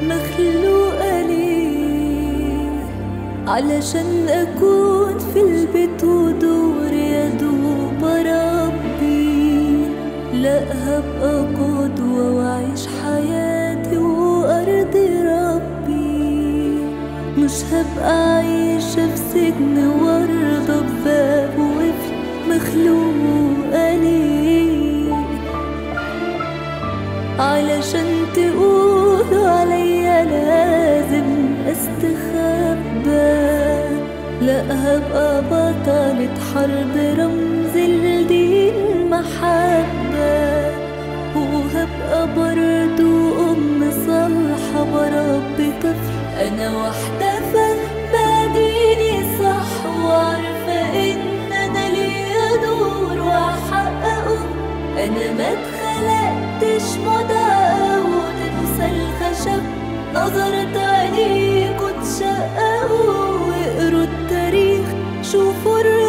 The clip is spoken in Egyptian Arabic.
مخلوقة ليه علشان أكون في البيت ودور يا دوب ربي لا هبقى قدوة وأعيش حياتي وأرضي ربي مش هبقى عايشة في سجن وارضى بباب وقفل مخلوقة ليه علشان تقولوا عليا لازم استخبى لا هبقى بطلة حرب رمز لدين محبة وهبقى برضو أم صالحة بربي طفل أنا واحدة فاهمة ديني صح وعارفة إن أنا ليا دور وأحققه أنا ما اتخلقتش مضاء وتمثال خشب نظرة عينيكوا تشققوا واقروا التاريخ شوفوا